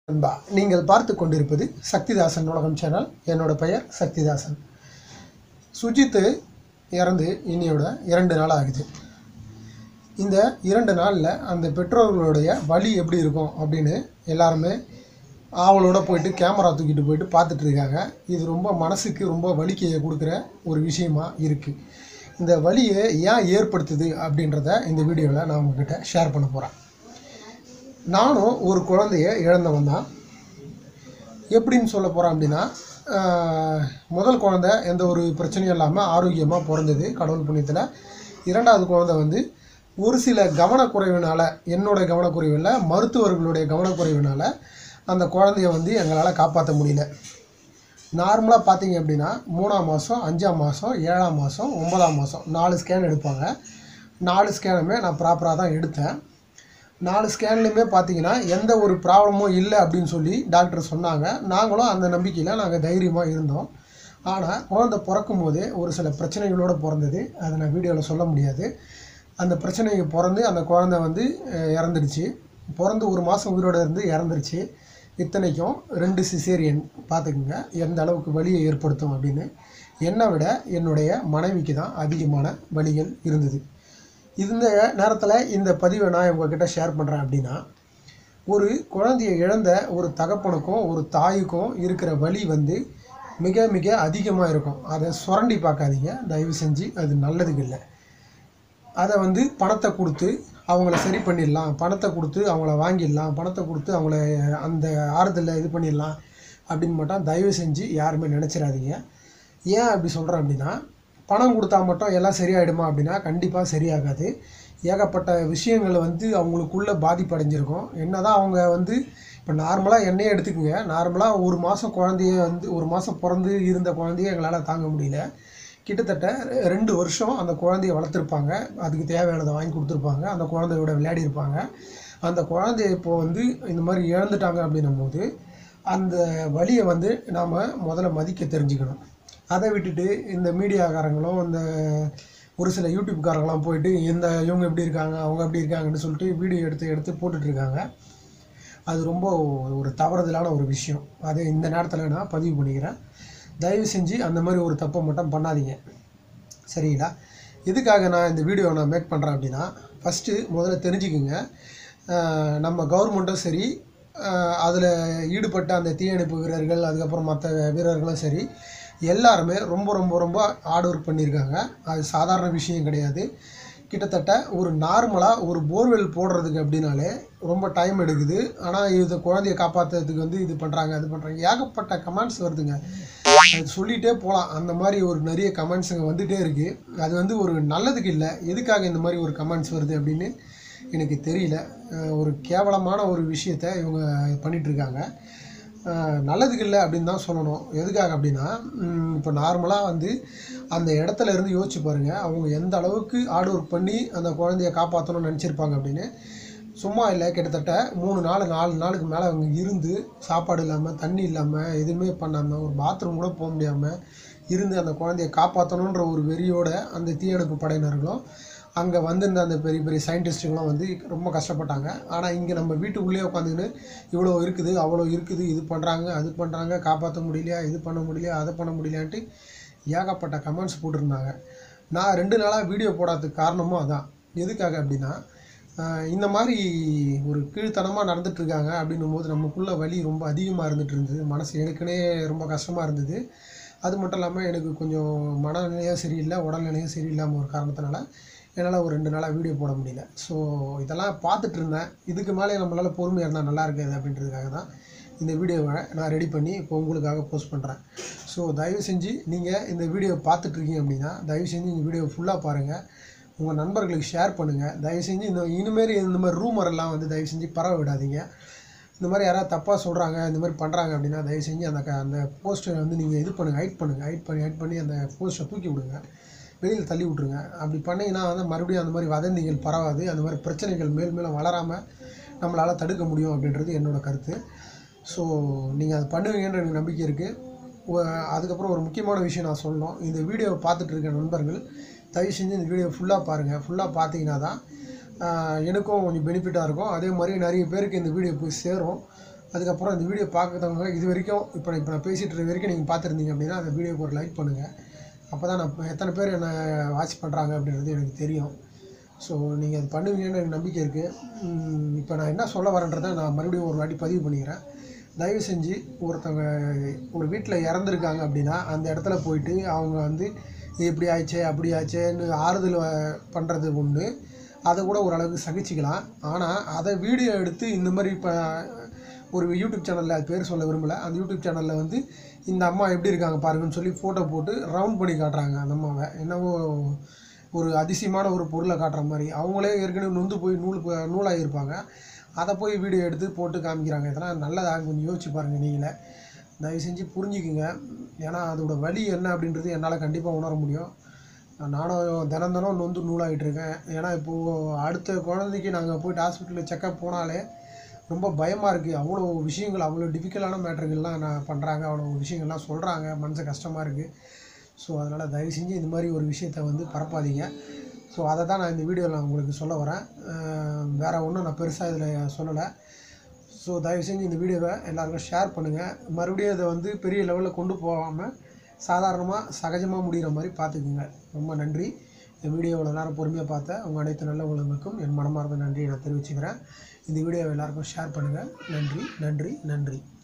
நண்பா நீங்கள் பார்த்து கொண்டிருப்பது சக்திதாசன் உலகம் சேனல் என்னோட பெயர் சக்திதாசன் சுஜித்து இறந்து இன்னையோட இரண்டு நாள் ஆகுது இந்த இரண்டு நாளில் அந்த பெற்றோர்களுடைய வலி எப்படி இருக்கும் அப்படின்னு எல்லாருமே ஆவலோட போயிட்டு கேமரா தூக்கிட்டு போயிட்டு பார்த்துட்டு இருக்காங்க இது ரொம்ப மனசுக்கு ரொம்ப வலிக்கையை கொடுக்குற ஒரு விஷயமா இருக்குது இந்த வலியை ஏன் ஏற்படுத்துது அப்படின்றத இந்த வீடியோவில் நான் உங்ககிட்ட ஷேர் பண்ண போகிறேன் நானும் ஒரு குழந்தைய இழந்தவன் தான் எப்படின்னு சொல்ல போகிறேன் அப்படின்னா ஆஹ், முதல் குழந்தை எந்த ஒரு பிரச்சனையும் இல்லாமல் ஆரோக்கியமாக பிறந்தது கடவுள் புண்ணியத்தில் இரண்டாவது குழந்தை வந்து ஒரு சில கவனக்குறைவினால் என்னோட கவனக்குறைவில் மருத்துவர்களுடைய கவனக்குறைவினால் அந்த குழந்தைய வந்து எங்களால் காப்பாற்ற முடியல நார்மலாக பார்த்தீங்க அப்படின்னா மூணாம் மாதம் அஞ்சாம் மாதம் ஏழாம் மாதம் ஒன்பதாம் மாதம் நாலு ஸ்கேன் எடுப்பாங்க நாலு ஸ்கேனுமே நான் ப்ராப்பராக தான் எடுத்தேன் நாலு ஸ்கேன்லையுமே பார்த்தீங்கன்னா எந்த ஒரு ப்ராப்ளமும் இல்லை அப்படின்னு சொல்லி டாக்டர் சொன்னாங்க நாங்களும் அந்த நம்பிக்கையில் நாங்கள் தைரியமாக இருந்தோம் ஆனால் குழந்தை பிறக்கும் போதே ஒரு சில பிரச்சனைகளோடு பிறந்தது அதை நான் வீடியோவில் சொல்ல முடியாது அந்த பிரச்சனைக்கு பிறந்து அந்த குழந்தை வந்து அஹ், இறந்துடுச்சு பிறந்து ஒரு மாதம் உயிரோடு இருந்து இறந்துருச்சு இத்தனைக்கும் ரெண்டு சிசேரியன் பார்த்துக்குங்க எந்த அளவுக்கு வலியை ஏற்படுத்தும் அப்படின்னு என்னை விட என்னுடைய மனைவிக்கு தான் அதிகமான வலிகள் இருந்தது இந்த நேரத்தில் இந்த பதிவை நான் உங்ககிட்ட ஷேர் பண்ணுறேன் அப்படின்னா ஒரு குழந்தையை இழந்த ஒரு தகப்பனுக்கும் ஒரு தாய்க்கும் இருக்கிற வலி வந்து மிக மிக அதிகமாக இருக்கும் அதை சுரண்டி பார்க்காதீங்க தயவு செஞ்சு அது நல்லதுக்கு இல்லை அதை வந்து பணத்தை கொடுத்து அவங்கள சரி பண்ணிடலாம் பணத்தை கொடுத்து அவங்கள வாங்கிடலாம் பணத்தை கொடுத்து அவங்கள அந்த ஆறுதலில் இது பண்ணிடலாம் அப்படின்னு மட்டும் தயவு செஞ்சு யாருமே நினச்சிடாதீங்க ஏன் அப்படி சொல்கிறேன் அப்படின்னா பணம் கொடுத்தா மட்டும் எல்லாம் சரியாயிடுமா அப்படின்னா கண்டிப்பாக சரியாகாது ஏகப்பட்ட விஷயங்கள் வந்து அவங்களுக்குள்ள பாதிப்படைஞ்சிருக்கும் என்னதான் அவங்க வந்து இப்போ நார்மலாக என்னையே எடுத்துக்கோங்க நார்மலாக ஒரு மாதம் குழந்தைய வந்து ஒரு மாதம் பிறந்து இருந்த குழந்தைய எங்களால் தாங்க முடியல கிட்டத்தட்ட ரெண்டு வருஷம் அந்த குழந்தைய வளர்த்துருப்பாங்க அதுக்கு தேவையானதை வாங்கி கொடுத்துருப்பாங்க அந்த குழந்தையோட விளையாடி இருப்பாங்க அந்த குழந்தைய இப்போ வந்து இந்த மாதிரி இழந்துட்டாங்க அப்படின்னும் போது அந்த வலியை வந்து நாம் முதல்ல மதிக்க தெரிஞ்சுக்கணும் அதை விட்டுட்டு இந்த மீடியாக்காரங்களும் இந்த ஒரு சில யூடியூப்காரங்களாம் போயிட்டு இந்த இவங்க எப்படி இருக்காங்க அவங்க எப்படி இருக்காங்கன்னு சொல்லிட்டு வீடியோ எடுத்து எடுத்து போட்டுட்டு இருக்காங்க அது ரொம்ப ஒரு தவறுதலான ஒரு விஷயம் அதை இந்த நேரத்தில் நான் பதிவு பண்ணிக்கிறேன் தயவு செஞ்சு அந்த மாதிரி ஒரு தப்பை மட்டும் பண்ணாதீங்க சரிங்களா எதுக்காக நான் இந்த வீடியோ நான் மேக் பண்ணுறேன் அப்படின்னா ஃபஸ்ட்டு முதல்ல தெரிஞ்சுக்குங்க ஆஹ் நம்ம கவர்மெண்ட்டும் சரி அதில் ஈடுபட்ட அந்த தீயணைப்பு வீரர்கள் அதுக்கப்புறம் மற்ற வீரர்களும் சரி எல்லாருமே ரொம்ப ரொம்ப ரொம்ப ஹார்ட் ஒர்க் பண்ணியிருக்காங்க அது சாதாரண விஷயம் கிடையாது கிட்டத்தட்ட ஒரு நார்மலாக ஒரு போர்வெல் போடுறதுக்கு அப்படின்னாலே ரொம்ப டைம் எடுக்குது ஆனால் இது குழந்தைய காப்பாற்றுறதுக்கு வந்து இது பண்ணுறாங்க அது பண்ணுறாங்க ஏகப்பட்ட கமெண்ட்ஸ் வருதுங்க அது சொல்லிகிட்டே போகலாம் அந்த மாதிரி ஒரு நிறைய கமெண்ட்ஸுங்க வந்துகிட்டே இருக்குது அது வந்து ஒரு நல்லதுக்கு இல்லை எதுக்காக இந்த மாதிரி ஒரு கமெண்ட்ஸ் வருது அப்படின்னு எனக்கு தெரியல அஹ் ஒரு கேவலமான ஒரு விஷயத்த இவங்க பண்ணிட்டு இருக்காங்க அஹ் நல்லதுக்கு இல்லை அப்படின்னு தான் சொல்லணும் எதுக்காக அப்படின்னா ம், இப்போ நார்மலாக வந்து அந்த இடத்துல இருந்து யோசிச்சு பாருங்கள் அவங்க எந்த அளவுக்கு ஹார்ட் ஒர்க் பண்ணி அந்த குழந்தைய காப்பாற்றணும்னு நினச்சிருப்பாங்க அப்படின்னு சும்மா இல்லை கிட்டத்தட்ட மூணு நாள் நாலு நாளுக்கு மேலே அவங்க இருந்து சாப்பாடு இல்லாமல் தண்ணி இல்லாமல் எதுவுமே பண்ணாமல் ஒரு பாத்ரூம் கூட போக முடியாமல் இருந்து அந்த குழந்தைய காப்பாற்றணுன்ற ஒரு வெறியோட அந்த தீயணைப்பு படையினர்களும் அங்கே வந்திருந்த அந்த பெரிய பெரிய சயின்டிஸ்ட்டுங்களும் வந்து ரொம்ப கஷ்டப்பட்டாங்க ஆனால் இங்கே நம்ம வீட்டுக்குள்ளேயே உட்காந்துக்கின்னு இவ்வளோ இருக்குது அவ்வளோ இருக்குது இது பண்ணுறாங்க அது பண்ணுறாங்க காப்பாற்ற முடியலையா இது பண்ண முடியலையா அதை பண்ண முடியலையான்ட்டு ஏகப்பட்ட கமெண்ட்ஸ் போட்டிருந்தாங்க நான் ரெண்டு நாளாக வீடியோ போடாததுக்கு காரணமும் அதான் எதுக்காக அப்படின்னா ஆஹ் இந்த மாதிரி ஒரு கீழ்த்தனமாக நடந்துட்டு இருக்காங்க அப்படின்னும் போது நமக்குள்ள வலி ரொம்ப அதிகமாக இருந்துட்டு இருந்தது மனசு எனக்குனே ரொம்ப கஷ்டமாக இருந்தது அது மட்டும் இல்லாமல் எனக்கு கொஞ்சம் மனநிலையும் சரியில்லை உடல்நிலையும் சரியில்லாமல் ஒரு காரணத்தினால என்னால் ஒரு ரெண்டு நாளாக வீடியோ போட முடியல ஸோ இதெல்லாம் பார்த்துட்டு இருந்தேன் இதுக்கு மேலே நம்மளால் பொறுமையாக இருந்தால் நல்லா இருக்காது அப்படின்றதுக்காக தான் இந்த வீடியோவை நான் ரெடி பண்ணி இப்போ உங்களுக்காக போஸ்ட் பண்ணுறேன் ஸோ தயவு செஞ்சு நீங்கள் இந்த வீடியோ பார்த்துட்ருக்கீங்க அப்படின்னா தயவு செஞ்சு இந்த வீடியோ ஃபுல்லாக பாருங்கள் உங்கள் நண்பர்களுக்கு ஷேர் பண்ணுங்கள் தயவு செஞ்சு இந்த இனிமேல் இந்த மாதிரி ரூமர் எல்லாம் வந்து தயவு செஞ்சு பரவ விடாதீங்க இந்த மாதிரி யாராவது தப்பாக சொல்கிறாங்க இந்த மாதிரி பண்ணுறாங்க அப்படின்னா தயவு செஞ்சு அந்த க அந்த போஸ்ட்டை வந்து நீங்கள் இது பண்ணுங்கள் ஹைட் பண்ணுங்கள் ஹைட் பண்ணி ஹைட் பண்ணி அந்த போஸ்ட்டை தூக்கி விடுங்க வெளியில் தள்ளி விட்ருங்க அப்படி பண்ணிங்கன்னா வந்து மறுபடியும் அந்த மாதிரி வதந்திகள் பரவாது அந்த மாதிரி பிரச்சனைகள் மேல் மேலும் வளராமல் நம்மளால் தடுக்க முடியும் அப்படின்றது என்னோட கருத்து ஸோ நீங்கள் அதை பண்ணுவீங்கன்ற எனக்கு நம்பிக்கை இருக்குது அதுக்கப்புறம் ஒரு முக்கியமான விஷயம் நான் சொல்லணும் இந்த வீடியோவை பார்த்துட்டு இருக்க நண்பர்கள் தயவு செஞ்சு இந்த வீடியோ ஃபுல்லாக பாருங்கள் ஃபுல்லாக பார்த்தீங்கன்னா தான் ஆஹ் எனக்கும் கொஞ்சம் பெனிஃபிட்டாக இருக்கும் அதே மாதிரி நிறைய பேருக்கு இந்த வீடியோ போய் சேரும் அதுக்கப்புறம் இந்த வீடியோ பார்க்குறவங்க இது வரைக்கும் இப்போ இப்போ நான் பேசிகிட்டு இருக்க வரைக்கும் நீங்கள் பார்த்துருந்தீங்க அப்படின்னா அந்த வீடியோக்கு ஒரு லைக் பண்ணுங்கள் அப்போ தான் நான் இப்ப எத்தனை பேர் என்னை வாட்ச் பண்ணுறாங்க அப்படின்றது எனக்கு தெரியும் ஸோ நீங்கள் அது பண்ணுவீங்கன்னு எனக்கு நம்பிக்கை இருக்குது இப்போ நான் என்ன சொல்ல வரேன்றதை நான் மறுபடியும் ஒரு வாட்டி பதிவு பண்ணிக்கிறேன் தயவு செஞ்சு ஒருத்தவங்க ஒரு வீட்டில் இறந்துருக்காங்க அப்படின்னா அந்த இடத்துல போயிட்டு அவங்க வந்து இது இப்படி ஆயிடுச்சே அப்படி ஆச்சேன்னு ஆறுதல் பண்ணுறது ஒன்று அதை கூட ஓரளவுக்கு சகிச்சுக்கலாம் ஆனால் அதை வீடியோ எடுத்து இந்த மாதிரி இப்போ ஒரு யூடியூப் சேனலில் அது பேர் சொல்ல விரும்பலை அந்த யூடியூப் சேனலில் வந்து இந்த அம்மா எப்படி இருக்காங்க பாருங்கன்னு சொல்லி ஃபோட்டோ போட்டு ரவுண்ட் பண்ணி காட்டுறாங்க அந்த அம்மாவை என்னவோ ஒரு அதிசயமான ஒரு பொருளை காட்டுற மாதிரி அவங்களே ஏற்கனவே நொந்து போய் நூல் ப- நூலாகியிருப்பாங்க அதை போய் வீடியோ எடுத்து போட்டு காமிக்கிறாங்க இதெல்லாம் நல்லதா கொஞ்சம் யோசிச்சு பாருங்கள் நீங்களே தயவு செஞ்சு புரிஞ்சுக்குங்க ஏன்னா அதோட வலி என்ன அப்படின்றது என்னால் கண்டிப்பாக உணர முடியும் நானும் தினம் தினம் நொந்து நூலாகிட்டு இருக்கேன் ஏன்னா இப்போது அடுத்த குழந்தைக்கு நாங்கள் போயிட்டு ஹாஸ்பிட்டலில் செக்கப் போனாலே ரொம்ப பயமாக இருக்குது அவ்வளோ விஷயங்கள் அவ்வளோ டிஃபிகல்ட்டான மேட்டர்கள்லாம் நான் பண்ணுறாங்க அவ்வளோ விஷயங்கள்லாம் சொல்கிறாங்க மனசு கஷ்டமாக இருக்குது ஸோ அதனால் தயவு செஞ்சு இந்த மாதிரி ஒரு விஷயத்த வந்து பரப்பாதீங்க ஸோ அதை தான் நான் இந்த வீடியோவில் நான் உங்களுக்கு சொல்ல வரேன் அஹ் வேற ஒன்றும் நான் பெருசாக இதில் சொல்லலை ஸோ தயவு செஞ்சு இந்த வீடியோவை எல்லாருக்கும் ஷேர் பண்ணுங்கள் மறுபடியும் இதை வந்து பெரிய லெவலில் கொண்டு போகாமல் சாதாரணமாக சகஜமாக முடிகிற மாதிரி பார்த்துக்குங்க ரொம்ப நன்றி இந்த வீடியோ இவ்வளோ நேரம் பொறுமையாக பார்த்த உங்கள் அனைத்து நல்ல உள்ளவங்களுக்கும் என் மனமார்ந்த நன்றியை நான் தெரிவிச்சுக்கிறேன் இந்த வீடியோவை எல்லாருக்கும் ஷேர் பண்ணுங்கள் நன்றி நன்றி நன்றி